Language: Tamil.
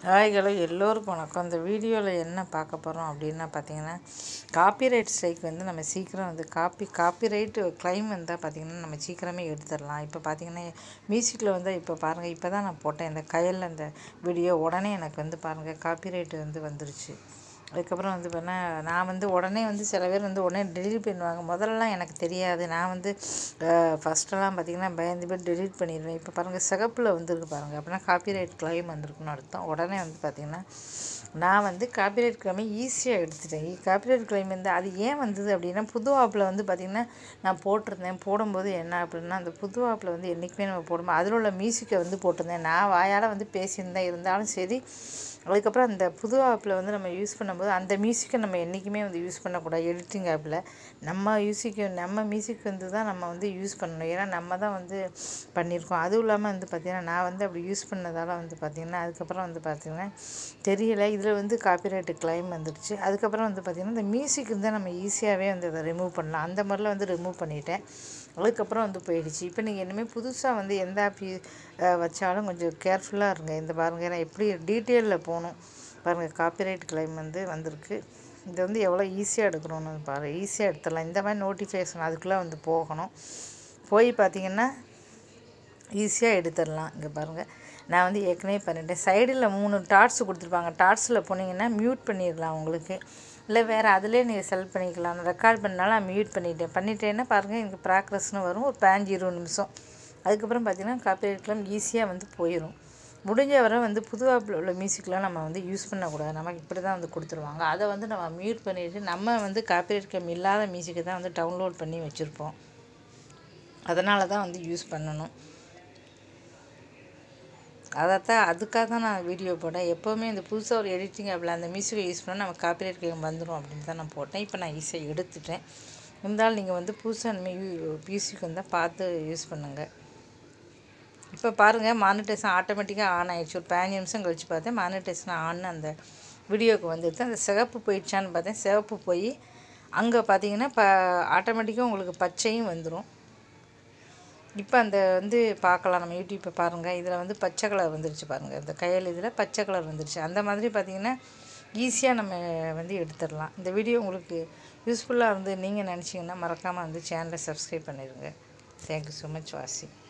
ஹாய்களோ எல்லோருக்கும் வணக்கம் இந்த வீடியோவில் என்ன பார்க்க போகிறோம் அப்படின்னா பார்த்தீங்கன்னா காப்பிரைட் ஸ்ட்ரைக் வந்து நம்ம சீக்கிரம் வந்து காப்பி காப்பிரைட் கிளைம் வந்தால் பார்த்தீங்கன்னா நம்ம சீக்கிரமே எடுத்துடலாம் இப்போ பார்த்தீங்கன்னா மியூசிக்கில் வந்து இப்போ பாருங்கள் இப்போ தான் நான் போட்டேன் இந்த கயலில் அந்த வீடியோ உடனே எனக்கு வந்து பாருங்கள் காப்பிரைட் வந்து வந்துருச்சு அதுக்கப்புறம் வந்து பார்த்தா நான் வந்து உடனே வந்து சில பேர் வந்து உடனே டெலிட் பண்ணுவாங்க முதல்லலாம் எனக்கு தெரியாது நான் வந்து ஃபஸ்ட்டெல்லாம் பார்த்திங்கன்னா பயந்து போய் டெலிட் பண்ணிடுவேன் இப்போ பாருங்கள் சிகப்பில் வந்துருக்கு பாருங்கள் அப்படின்னா காப்பிரைட் கிளைம் வந்திருக்குன்னு அர்த்தம் உடனே வந்து பார்த்திங்கன்னா நான் வந்து காப்பிரைட் கிளைமை ஈஸியாக எடுத்துட்டேன் காப்பிரைட் கிளைம் வந்து அது ஏன் வந்தது அப்படின்னா புது ஆப்பில் வந்து பார்த்திங்கன்னா நான் போட்டிருந்தேன் போடும்போது என்ன அப்படின்னா அந்த புது ஆப்பில் வந்து என்றைக்குமே நம்ம போடும்போது அதில் உள்ள மியூசிக்கை வந்து போட்டிருந்தேன் நான் வாயால் வந்து பேசியிருந்தேன் இருந்தாலும் சரி அதுக்கப்புறம் அந்த புது ஆப்பில் வந்து நம்ம யூஸ் பண்ணும்போது அந்த மியூசிக்கை நம்ம என்றைக்குமே வந்து யூஸ் பண்ணக்கூடாது எடிட்டிங் ஆப்பில் நம்ம மியூசிக்கு நம்ம மியூசிக் வந்து தான் நம்ம வந்து யூஸ் பண்ணணும் ஏன்னா நம்ம தான் வந்து பண்ணியிருக்கோம் அதுவும் இல்லாமல் வந்து பார்த்திங்கன்னா நான் வந்து அப்படி யூஸ் பண்ணதால் வந்து பார்த்திங்கன்னா அதுக்கப்புறம் வந்து பார்த்திங்கன்னா தெரியல இதில் வந்து காப்பிரைட்டு கிளைம் வந்துடுச்சு அதுக்கப்புறம் வந்து பார்த்திங்கன்னா இந்த மியூசிக் இருந்தால் நம்ம ஈஸியாகவே வந்து அதை ரிமூவ் பண்ணலாம் அந்த மாதிரிலாம் வந்து ரிமூவ் பண்ணிட்டேன் அதுக்கப்புறம் வந்து போயிடுச்சு இப்போ நீங்கள் இனிமேல் புதுசாக வந்து எந்த ஆப் வச்சாலும் கொஞ்சம் கேர்ஃபுல்லாக இருங்க இந்த பாருங்கள் ஏன்னா எப்படி டீட்டெயிலில் போகணும் பாருங்கள் காப்பிரைட் கிளைம் வந்து வந்திருக்கு இது வந்து எவ்வளோ ஈஸியாக எடுக்கணும்னு பாரு ஈஸியாக எடுத்துடலாம் இந்த மாதிரி நோட்டிஃபிகேஷன் அதுக்குள்ளே வந்து போகணும் போய் பார்த்தீங்கன்னா ஈஸியாக எடுத்துடலாம் இங்கே பாருங்கள் நான் வந்து ஏற்கனவே பண்ணிட்டேன் சைடில் மூணு டாட்ஸ் கொடுத்துருப்பாங்க டாட்ஸில் போனீங்கன்னா மியூட் பண்ணிடலாம் உங்களுக்கு இல்லை வேறு அதிலே நீங்கள் செலக்ட் பண்ணிக்கலாம் நான் ரெக்கார்ட் பண்ணாலும் நான் மியூட் பண்ணிட்டேன் பண்ணிட்டேன்னா பாருங்கள் எனக்கு ப்ராக்ரஸ்னு வரும் ஒரு பதினஞ்சு இருபது நிமிஷம் அதுக்கப்புறம் பார்த்திங்கன்னா காப்பிரைட் கிளைம் ஈஸியாக வந்து போயிடும் முடிஞ்ச வரை வந்து புது ஆப்பில் உள்ள மியூசிக்லாம் நம்ம வந்து யூஸ் பண்ணக்கூடாது நமக்கு இப்படி தான் வந்து கொடுத்துருவாங்க அதை வந்து நம்ம மியூட் பண்ணிவிட்டு நம்ம வந்து காப்பிரைட் கிளைம் இல்லாத மியூசிக்கை தான் வந்து டவுன்லோட் பண்ணி வச்சுருப்போம் அதனால தான் வந்து யூஸ் பண்ணணும் அதைத்தான் அதுக்காக தான் நான் வீடியோ போட்டேன் எப்போவுமே இந்த புதுசாக ஒரு எடிட்டிங் ஆப்பில் அந்த மியூசிக்கை யூஸ் பண்ணால் நம்ம காப்பிரைட் கிளைம் வந்துடும் அப்படின்னு தான் நான் போட்டேன் இப்போ நான் ஈஸியாக எடுத்துட்டேன் இருந்தாலும் நீங்கள் வந்து புதுசாக இனிமேல் மியூசிக் வந்தால் பார்த்து யூஸ் பண்ணுங்கள் இப்போ பாருங்கள் மானிட்டேஷன் ஆட்டோமேட்டிக்காக ஆன் ஆகிடுச்சு ஒரு பதினஞ்சு நிமிஷம் கழித்து பார்த்தேன் மானிட்டேஷன் ஆன் அந்த வீடியோவுக்கு வந்துடுது அந்த சிவப்பு போயிடுச்சான்னு பார்த்தேன் சிவப்பு போய் அங்கே பார்த்தீங்கன்னா இப்போ ஆட்டோமேட்டிக்காக உங்களுக்கு பச்சையும் வந்துடும் இப்போ அந்த வந்து பார்க்கலாம் நம்ம யூடியூப்பை பாருங்கள் இதில் வந்து பச்சை கலர் வந்துருச்சு பாருங்கள் இந்த கையில் இதில் பச்சை கலர் வந்துருச்சு அந்த மாதிரி பார்த்திங்கன்னா ஈஸியாக நம்ம வந்து எடுத்துடலாம் இந்த வீடியோ உங்களுக்கு யூஸ்ஃபுல்லாக இருந்து நீங்கள் நினச்சிங்கன்னா மறக்காமல் வந்து சேனலை சப்ஸ்கிரைப் பண்ணிடுங்க தேங்க்யூ ஸோ மச் வாசி